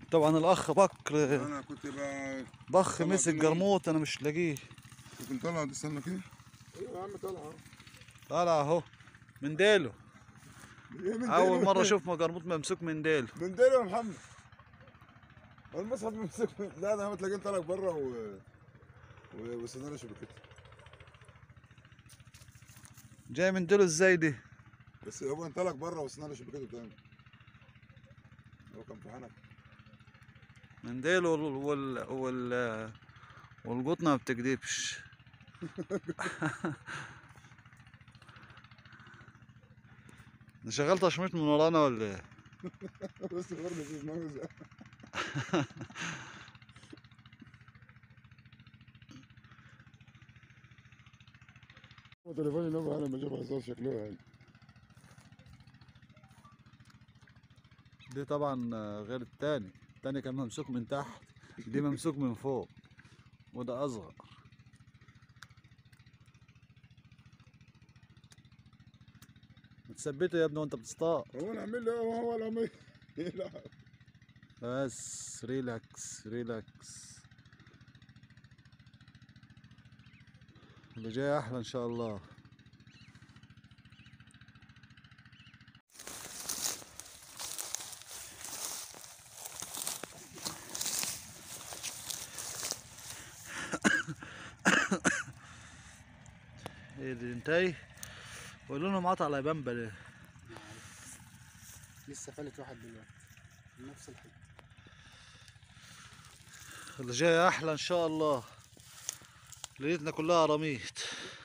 طبعا الاخ بكر انا كنت بقى بخ طبعا مسك كده. جرموط انا مش لاقيه كنت مطلع دي استنى كده ايوه يا عم طلع طالع اهو من ديله إيه من اول ديله؟ مره اشوف جرموط ممسوك من ديله من ديله يا محمد المصحف ممسك لا ده هم تلاقيه طلع بره و و- وسناره شبكته جاي من ديله ازاي دي بس هو انطلق بره وسناره شبكته تاني هو كان في حنك من ديله وال وال, وال... والقطنه ما بتكدبش أنا شغال تشميط من ورانا ولا ايه بس برضه في دماغه زي- هو تليفوني نوبه انا لما اشوف هزار شكله يعني دي طبعا آه، غير التاني التاني كان ممسوك من تحت دي ممسوك من فوق وده اصغر بتثبته يا ابني وانت بتصطاد هو انا عامل له هو اللي عمال يلعب بس ريلاكس ريلاكس اللي جاي احلى ان شاء الله ايه دي انتهي ولونه مقطع على بامبا ليه لسه فالت واحد دلوقتي من نفس الحته اللي جاي احلى ان شاء الله ليلتنا كلها رميت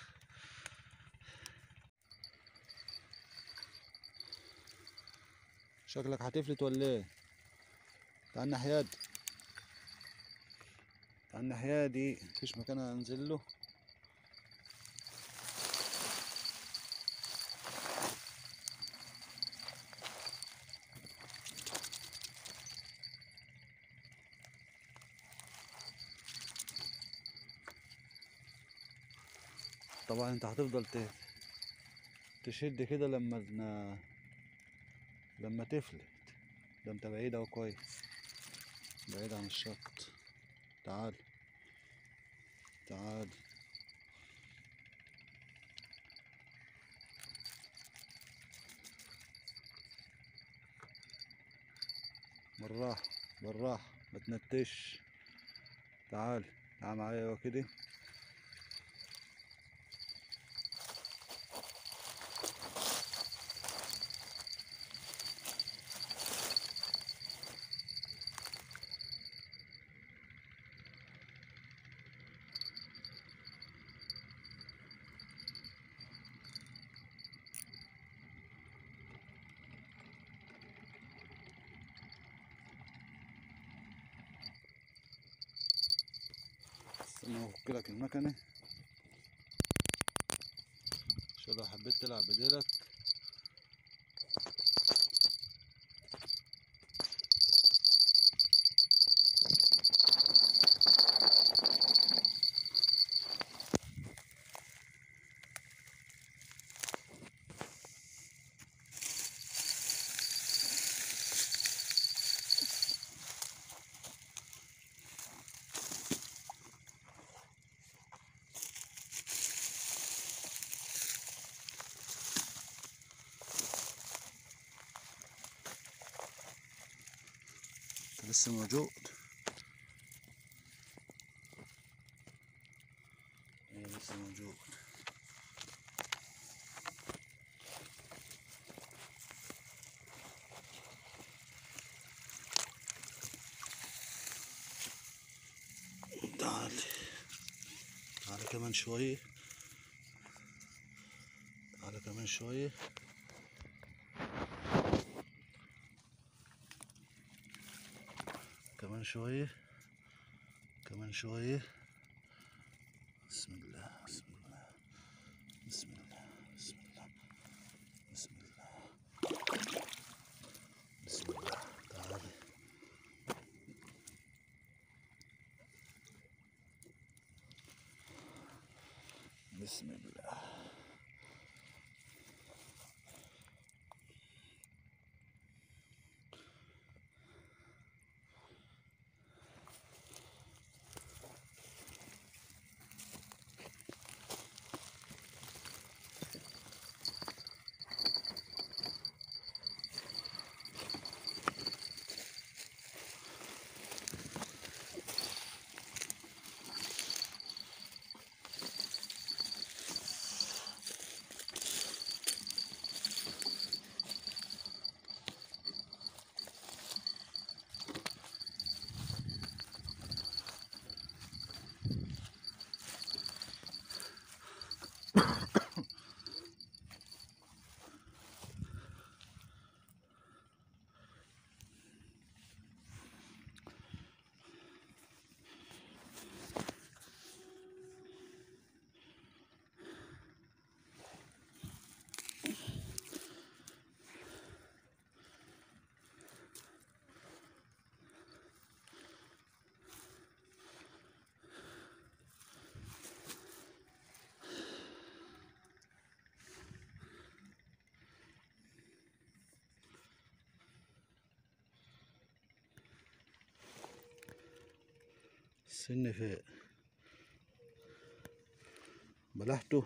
شكلك هتفلت ولا ايه تعال الناحية دي تعال الناحية دي مفيش مكان انزل له طبعا انت هتفضل ت- تشد كده لما ن- لما تفلت ده انت بعيد اهو كويس بعيد عن الشط تعال تعال بالراحة بالراحة ما تنتش تعال تعال معايا اهو كده استنى افك لك المكنة عشان لو حبيت تلعب بديلك انت لسه موجود ايه لسه موجود تعال تعال كمان شوية تعال كمان شوية كمان شوية كمان شوية بسم الله بسم الله بسم الله بسم الله بسم الله بسم الله تعالي بسم الله السن فين بلحته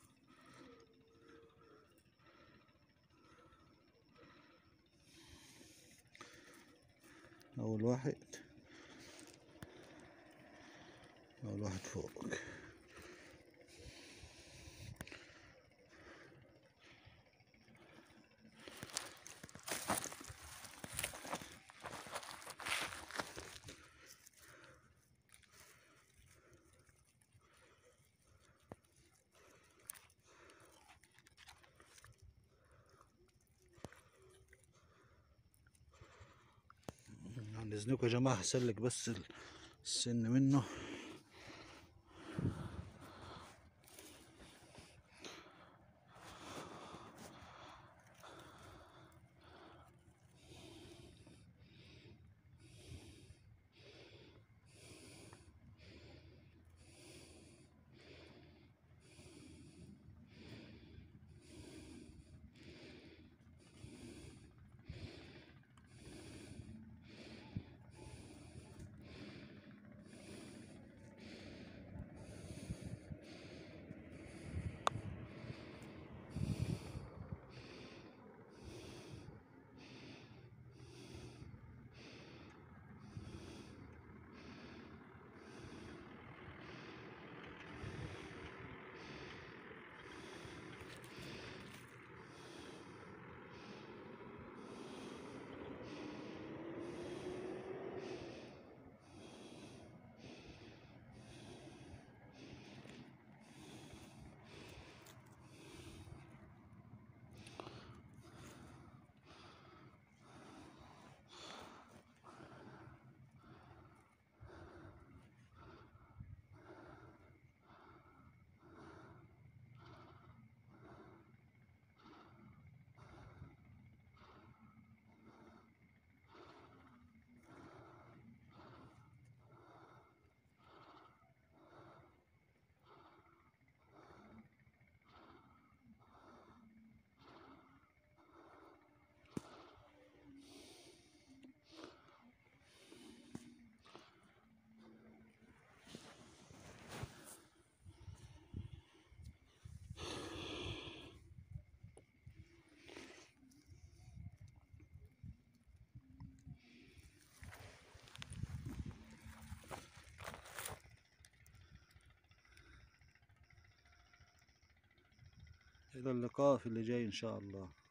أول واحد أول واحد فوق عن إذنكم يا جماعة هسلك بس ال- السن منه إلى اللقاء في اللي جاي إن شاء الله